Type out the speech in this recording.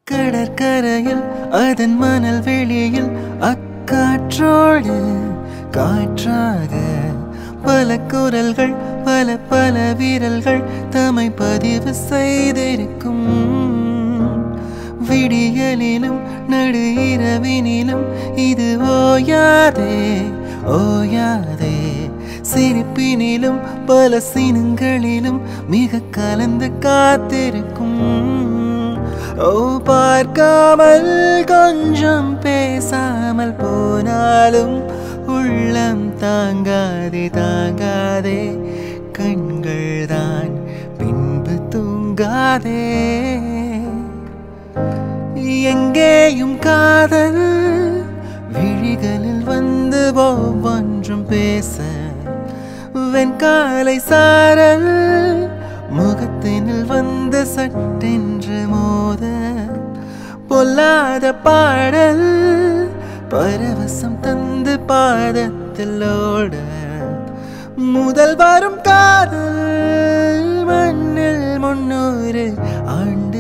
கடற்கரையில் அதன் மணல் வெளியில் அக்காற்றோடு காற்றாக பல குரல்கள் பல பல வீரல்கள் தம்மை பதிவு செய்திருக்கும் விடியலிலும் நடு இரவினிலும் இது ஓயாதே ஓயாதே சிரிப்பினிலும் பல சினங்களிலும் மிக கலந்து காத்திருக்கும் ஓ பார்க்காமல் கொஞ்சம் பேசாமல் போனாலும் உள்ளம் தாங்காதே தாங்காதே கண்கள் தான் பின்பு தூங்காதே எங்கேயும் காதல் விழிகளில் வந்து ஒவ்வொன்றும் பேச வெண்காலை சாரல் முகத்தினில் வந்து சட்டென்று மோத பொல்லாத பாடல் பரவசம் தந்து பாதத்தில் ஓட முதல் வரும் காதல் மண்ணில் முன்னூறு ஆண்டு